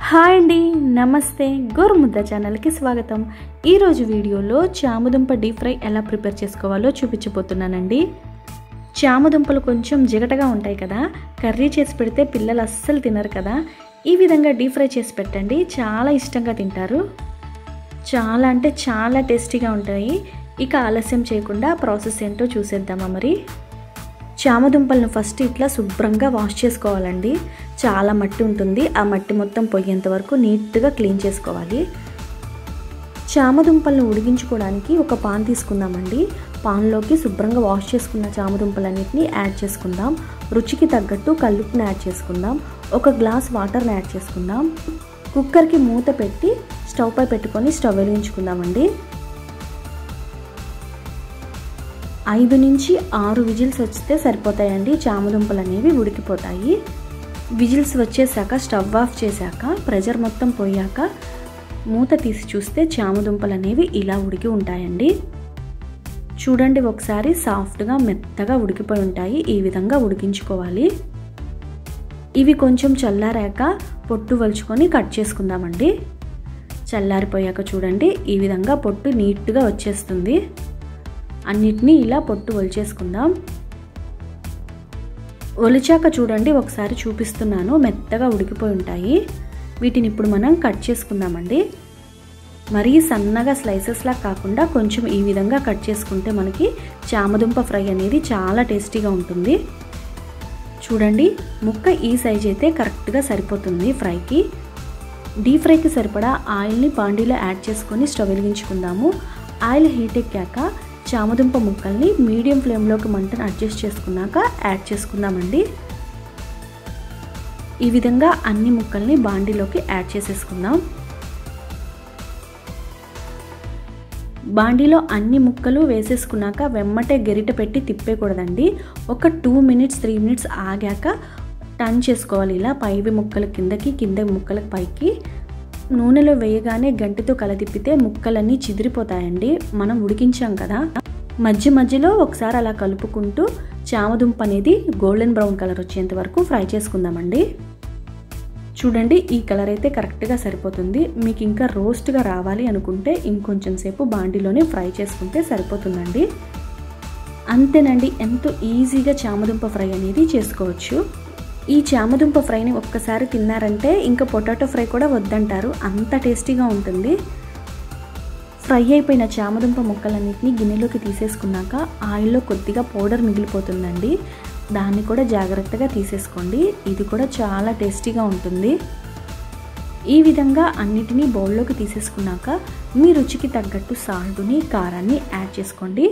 hi అండి నమస్తే గోరుముద్ద ఛానల్కి స్వాగతం ఈరోజు వీడియోలో చామదుంప డీప్ ఫ్రై ఎలా ప్రిపేర్ చేసుకోవాలో చూపించబోతున్నానండి చామదుంపలు కొంచెం జిగటగా ఉంటాయి కదా కర్రీ చేసి పెడితే పిల్లలు అస్సలు తినరు కదా ఈ విధంగా డీప్ ఫ్రై చేసి పెట్టండి చాలా ఇష్టంగా తింటారు చాలా అంటే చాలా టేస్టీగా ఉంటాయి ఇక ఆలస్యం చేయకుండా ప్రాసెస్ ఏంటో చూసేద్దామా మరి చామదుంపలను ఫస్ట్ ఇట్లా శుభ్రంగా వాష్ చేసుకోవాలండి చాలా మట్టి ఉంటుంది ఆ మట్టి మొత్తం పోయేంత వరకు నీట్గా క్లీన్ చేసుకోవాలి చామదుంపలను ఉడికించుకోవడానికి ఒక పాన్ తీసుకుందామండి పాన్లోకి శుభ్రంగా వాష్ చేసుకున్న చామదుంపలన్నింటినీ యాడ్ చేసుకుందాం రుచికి తగ్గట్టు కల్లుపుని యాడ్ చేసుకుందాం ఒక గ్లాస్ వాటర్ని యాడ్ చేసుకుందాం కుక్కర్కి మూత పెట్టి స్టవ్ పై పెట్టుకొని స్టవ్ వెలిగించుకుందామండి ఐదు నుంచి ఆరు విజిల్స్ వస్తే సరిపోతాయండి చామదుంపలు అనేవి ఉడికిపోతాయి విజిల్స్ వచ్చేసాక స్టవ్ ఆఫ్ చేశాక ప్రెషర్ మొత్తం పోయాక మూత తీసి చూస్తే చామదుంపలు అనేవి ఇలా ఉడికి ఉంటాయండి చూడండి ఒకసారి సాఫ్ట్గా మెత్తగా ఉడికిపోయి ఉంటాయి ఈ విధంగా ఉడికించుకోవాలి ఇవి కొంచెం చల్లారాక పొట్టు వలుచుకొని కట్ చేసుకుందామండి చల్లారిపోయాక చూడండి ఈ విధంగా పొట్టు నీట్గా వచ్చేస్తుంది అన్నిటినీ ఇలా పొట్టు ఒలిచేసుకుందాం ఒలిచాక చూడండి ఒకసారి చూపిస్తున్నాను మెత్తగా ఉడికిపోయి ఉంటాయి వీటిని ఇప్పుడు మనం కట్ చేసుకుందామండి మరీ సన్నగా స్లైసెస్లా కాకుండా కొంచెం ఈ విధంగా కట్ చేసుకుంటే మనకి చామదుంప ఫ్రై అనేది చాలా టేస్టీగా ఉంటుంది చూడండి ముక్క ఈ సైజ్ అయితే కరెక్ట్గా సరిపోతుంది ఫ్రైకి డీప్ ఫ్రైకి సరిపడా ఆయిల్ని బాండీలో యాడ్ చేసుకొని స్టవ్ వెలిగించుకుందాము ఆయిల్ హీట్ ఎక్కాక చామదుంప ముక్కల్ని మీడియం ఫ్లేమ్లోకి మంటను అడ్జస్ట్ చేసుకున్నాక యాడ్ చేసుకుందామండి ఈ విధంగా అన్ని ముక్కల్ని బాండీలోకి యాడ్ చేసేసుకుందాం బాండీలో అన్ని ముక్కలు వేసేసుకున్నాక వెమ్మటే గెరిట పెట్టి తిప్పేకూడదండి ఒక టూ మినిట్స్ త్రీ మినిట్స్ ఆగాక టర్న్ చేసుకోవాలి ఇలా పైవి ముక్కల కిందకి కింద ముక్కల పైకి నూనెలో వేయగానే గంటితో కలదిప్పితే ముక్కలన్నీ చిదిరిపోతాయండి మనం ఉడికించాం కదా మధ్య మధ్యలో ఒకసారి అలా కలుపుకుంటూ చామదుంప అనేది గోల్డెన్ బ్రౌన్ కలర్ వచ్చేంత వరకు ఫ్రై చేసుకుందామండి చూడండి ఈ కలర్ అయితే కరెక్ట్గా సరిపోతుంది మీకు ఇంకా రోస్ట్గా రావాలి అనుకుంటే ఇంకొంచెం సేపు బాండీలోనే ఫ్రై చేసుకుంటే సరిపోతుందండి అంతేనండి ఎంతో ఈజీగా చామదుంప ఫ్రై అనేది చేసుకోవచ్చు ఈ చామదుంప ఫ్రైని ఒక్కసారి తిన్నారంటే ఇంకా పొటాటో ఫ్రై కూడా వద్దంటారు అంత టేస్టీగా ఉంటుంది ఫ్రై అయిపోయిన చామదుంప ముక్కలన్నింటినీ గిన్నెలోకి తీసేసుకున్నాక ఆయిల్లో కొద్దిగా పౌడర్ మిగిలిపోతుందండి దాన్ని కూడా జాగ్రత్తగా తీసేసుకోండి ఇది కూడా చాలా టేస్టీగా ఉంటుంది ఈ విధంగా అన్నిటినీ బౌల్లోకి తీసేసుకున్నాక మీ రుచికి తగ్గట్టు సాల్ట్ని కారాన్ని యాడ్ చేసుకోండి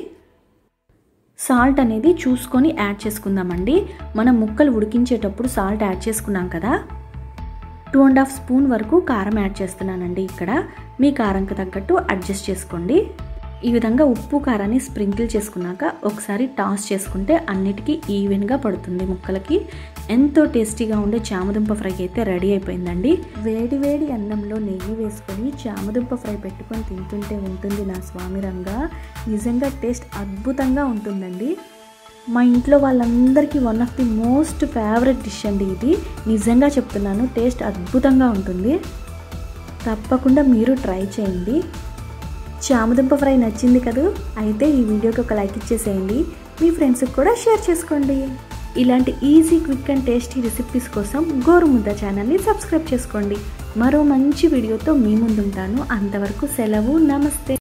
సాల్ట్ అనేది చూసుకొని యాడ్ చేసుకుందామండి మనం ముక్కలు ఉడికించేటప్పుడు సాల్ట్ యాడ్ చేసుకున్నాం కదా టూ అండ్ హాఫ్ స్పూన్ వరకు కారం యాడ్ చేస్తున్నానండి ఇక్కడ మీ కారంకి తగ్గట్టు అడ్జస్ట్ చేసుకోండి ఈ విధంగా ఉప్పు కారాన్ని స్ప్రింకిల్ చేసుకున్నాక ఒకసారి టాస్ చేసుకుంటే అన్నిటికీ ఈవెన్గా పడుతుంది ముక్కలకి ఎంతో టేస్టీగా ఉండే చామదుంప ఫ్రై అయితే రెడీ అయిపోయిందండి వేడి వేడి అన్నంలో నెయ్యి వేసుకొని చామదుంప ఫ్రై పెట్టుకొని తింటుంటే ఉంటుంది నా స్వామి రంగా నిజంగా టేస్ట్ అద్భుతంగా ఉంటుందండి మా ఇంట్లో వాళ్ళందరికీ one of the most favourite dish అండి ఇది నిజంగా చెప్తున్నాను టేస్ట్ అద్భుతంగా ఉంటుంది తప్పకుండా మీరు ట్రై చేయండి చామదుంప ఫ్రై నచ్చింది కదూ అయితే ఈ వీడియోకి ఒక లైక్ ఇచ్చేసేయండి మీ ఫ్రెండ్స్కి కూడా షేర్ చేసుకోండి ఇలాంటి easy quick and tasty recipes కోసం గోరుముద్ద ఛానల్ని సబ్స్క్రైబ్ చేసుకోండి మరో మంచి వీడియోతో మీ ముందుంటాను అంతవరకు సెలవు నమస్తే